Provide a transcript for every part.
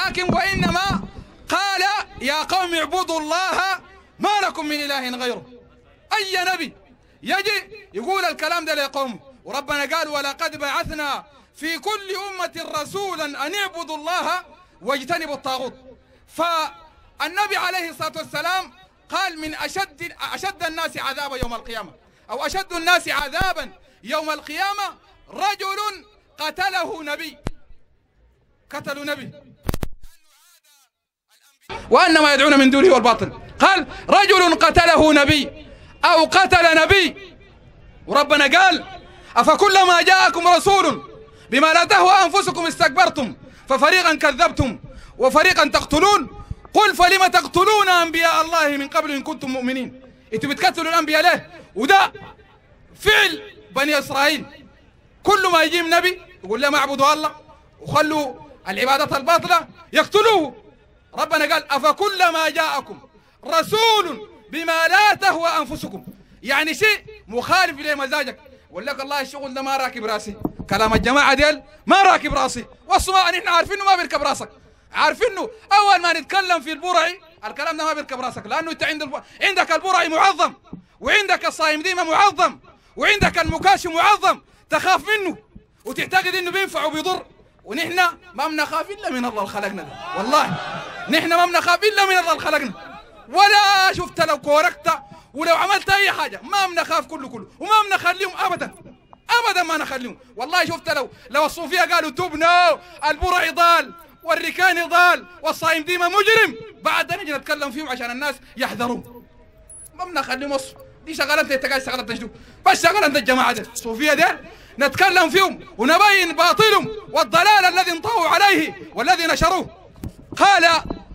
لكن وإنما قال يا قوم اعبدوا الله ما لكم من إله غيره أي نبي يجي يقول الكلام ده لقومه وربنا قال ولقد بعثنا في كل أمة رسولا أن اعبدوا الله واجتنبوا الطاغوت فالنبي عليه الصلاة والسلام قال من أشد أشد الناس عذابا يوم القيامة أو أشد الناس عذابا يوم القيامة رجل قتله نبي قتلوا نبي وأن ما يدعون من دونه هو الباطل قال رجل قتله نبي أو قتل نبي وربنا قال أفكلما جاءكم رسول بما لا تهوى أنفسكم استكبرتم ففريقا كذبتم وفريقا تقتلون قل فلم تقتلون أنبياء الله من قبل إن كنتم مؤمنين أنتوا بتقتلوا الأنبياء ليه وده فعل بني إسرائيل كل ما يجيب نبي يقول لهم اعبدوا الله وخلوا العبادة الباطلة يقتلوه ربنا قال أفكلما جاءكم رسول بما لا تهوى أنفسكم يعني شيء مخالف لمزاجك يقول لك الله الشغل ده ما راكب راسي كلام الجماعة ديل ما راكب راسي والصماء نحن عارفين انه ما بيركب راسك عارفينه اول ما نتكلم في البرعي الكلام ده ما بيركب راسك لانه انت عند الب... عندك البرعي معظم وعندك الصايم ديما معظم وعندك المكاشي معظم تخاف منه وتعتقد انه بينفع وبيضر ونحن ما بنخاف الا من الله اللي خلقنا ده. والله نحن ما بنخاف الا من الله اللي خلقنا ولا شفت لو كوركت ولو عملت اي حاجه ما بنخاف كله كله وما بنخليهم ابدا ابدا ما نخليهم والله شفت لو لو الصوفيه قالوا تبنا البرعي ضال والركاني ضال والصايم ديما مجرم بعد نجي نتكلم فيهم عشان الناس يحذرون ما بنخليهم وصف دي شغلة انت قاعد شغلة تشدو بس شغلة انت الجماعة دي الصوفية دي نتكلم فيهم ونبين باطلهم والضلال الذي انطووا عليه والذي نشروه قال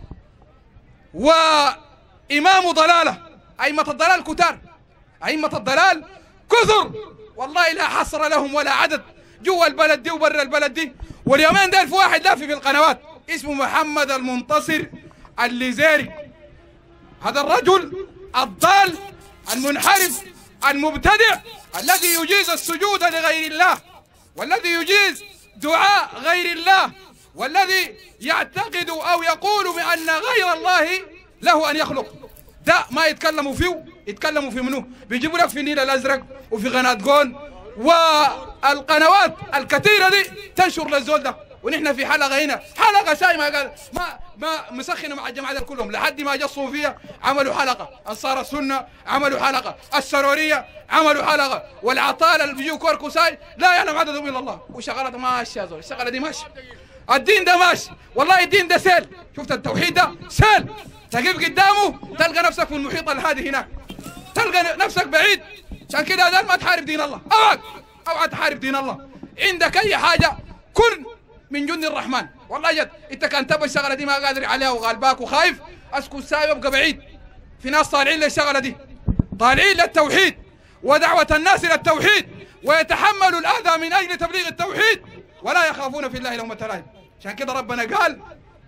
وإمام ضلالة أئمة الضلال كتار أئمة الضلال كثر والله لا حصر لهم ولا عدد جوا البلد دي وبرا البلد دي واليومين دول في واحد لافي في القنوات اسمه محمد المنتصر الليزيري هذا الرجل الضال المنحرف المبتدع الذي يجيز السجود لغير الله والذي يجيز دعاء غير الله والذي يعتقد او يقول بان غير الله له ان يخلق ده ما يتكلموا فيه يتكلموا في منه بيجيبوا لك في النيل الازرق وفي قناه جون والقنوات الكثيره دي تنشر للزول ده ونحن في حلقه هنا حلقه سايمه قال ما ما مسخنه مع الجماعه دي كلهم لحد ما جاء الصوفيه عملوا حلقه انصار السنه عملوا حلقه السروريه عملوا حلقه والعطاله اللي بيجوا كوركو ساي لا يعلم عددهم الا الله وشغله ماشيه زول الشغله دي ماشيه الدين ده ماشي والله الدين ده سيل شفت التوحيد ده سيل تقف قدامه تلقى نفسك في المحيط الهادي هناك تلقى نفسك بعيد عشان كده هذا ما تحارب دين الله اوعى اوعى تحارب دين الله عندك اي حاجه كن من جند الرحمن والله جد انت كان تبغى الشغله دي ما قادر عليها وغالباك وخايف اسكت سايب ابقى بعيد في ناس طالعين للشغله دي طالعين للتوحيد ودعوه الناس الى التوحيد ويتحملوا الاذى من اجل تبليغ التوحيد ولا يخافون في الله لومة لائم عشان كده ربنا قال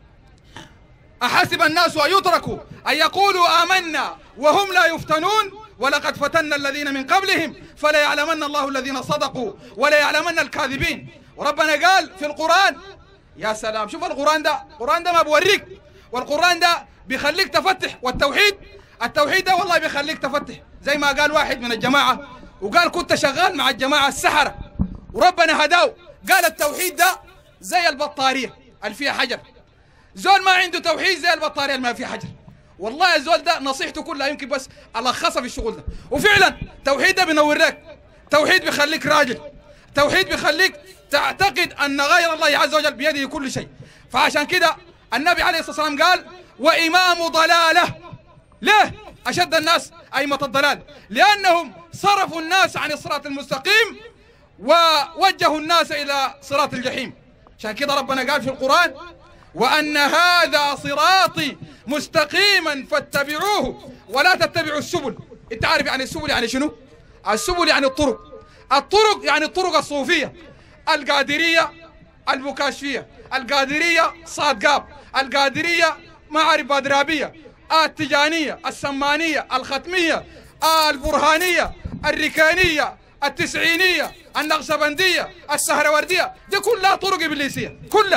أحسب الناس أن يتركوا أن يقولوا آمنا وهم لا يفتنون ولقد فتنا الذين من قبلهم فلا يعلمن الله الذين صدقوا ولا يعلمن الكاذبين وربنا قال في القرآن يا سلام شوف القرآن ده القرآن ده ما بوريك والقرآن ده بيخليك تفتح والتوحيد التوحيد ده والله بيخليك تفتح زي ما قال واحد من الجماعة وقال كنت شغال مع الجماعة السحرة وربنا هداه قال التوحيد ده زي البطارية اللي فيها حجر زول ما عنده توحيد زي البطارية اللي ما فيها حجر والله الزول ده نصيحته كلها يمكن بس الخصها في الشغل ده وفعلا توحيد ده بينور لك توحيد بيخليك راجل توحيد بيخليك تعتقد ان غير الله عز وجل بيده كل شيء فعشان كده النبي عليه الصلاه والسلام قال وامام ضلاله ليه اشد الناس ائمه الضلال لانهم صرفوا الناس عن الصراط المستقيم ووجهوا الناس الى صراط الجحيم عشان كده ربنا قال في القران وان هذا صراطي مستقيما فاتبعوه ولا تتبعوا السبل انت عارف يعني السبل يعني شنو السبل يعني الطرق الطرق يعني الطرق الصوفيه القادريه المكاشفيه القادريه صاد قاب القادريه معارف بادرابيه التجانيه السمانيه الختميه البرهانيه الركانيه التسعينيه النقشبنديه السهرورديه دي كلها طرق ابليسيه كلها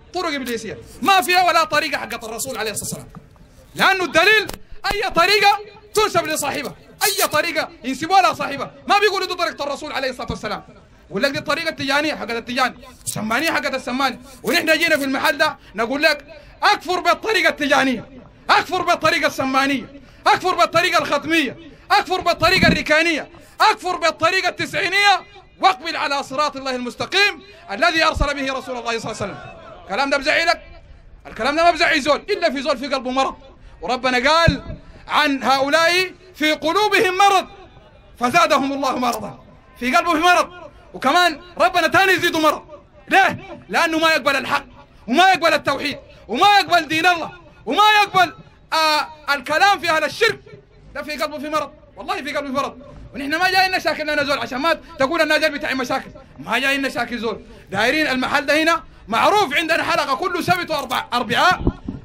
طرق إبليسية ما فيها ولا طريقة حقت الرسول عليه الصلاة والسلام لأنه الدليل أي طريقة تنسب لصاحبها أي طريقة ينسبوها لها صاحبها ما بيقولوا دي طريقة الرسول عليه الصلاة والسلام يقول لك دي الطريقة التجانية حقت التجاني السمانية حقت السماني ونحن جينا في المحل ده نقول لك أكفر بالطريقة التجانية أكفر بالطريقة السمانية أكفر بالطريقة الختمية أكفر بالطريقة الركانية أكفر بالطريقة التسعينية واقبل على صراط الله المستقيم الذي أرسل به رسول الله صلى الله عليه وسلم الكلام ده بزعلك الكلام ده ما بزعل زول إلا في زول في قلبه مرض وربنا قال عن هؤلاء في قلوبهم مرض فزادهم الله مرضا في قلبه مرض وكمان ربنا تاني يزيده مرض ليه؟ لأنه ما يقبل الحق وما يقبل التوحيد وما يقبل دين الله وما يقبل آه الكلام في أهل الشرك ده في قلبه في مرض والله في قلبه في مرض ونحن ما جايين نشاكل لنا زول عشان ما تقول الناس بتاعي مشاكل ما جايين نشاكل زول دايرين المحل ده هنا معروف عندنا حلقة كل سبت وأربع أربعاء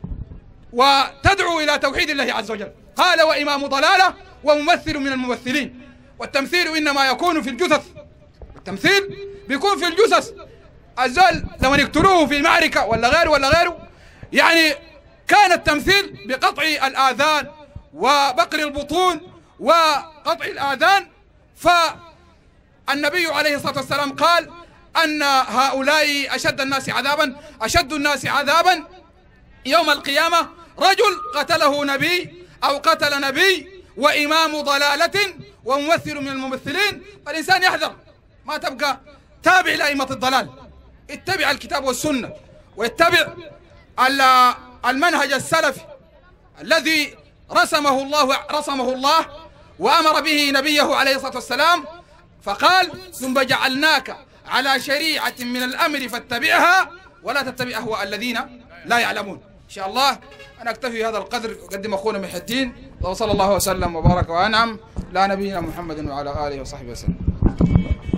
وتدعو إلى توحيد الله عز وجل قال وإمام ضلالة وممثل من الممثلين والتمثيل إنما يكون في الجثث التمثيل بيكون في الجثث الزول لما يقتلوه في معركة ولا غيره ولا غيره يعني كان التمثيل بقطع الآذان وبقر البطون وقطع الآذان فالنبي عليه الصلاة والسلام قال أن هؤلاء أشد الناس عذابا أشد الناس عذابا يوم القيامة رجل قتله نبي أو قتل نبي وإمام ضلالة وممثل من الممثلين فالإنسان يحذر ما تبقى تابع لأئمة الضلال اتبع الكتاب والسنة واتبع المنهج السلفي الذي رسمه الله رسمه الله وأمر به نبيه عليه الصلاة والسلام فقال ثم جعلناك على شريعة من الأمر فاتبعها ولا تتبع أهواء الذين لا يعلمون إن شاء الله أنا أكتفي هذا القدر أقدم أخونا محي الدين وصلى الله وسلم وبارك وأنعم لا نبينا محمد وعلى آله وصحبه وسلم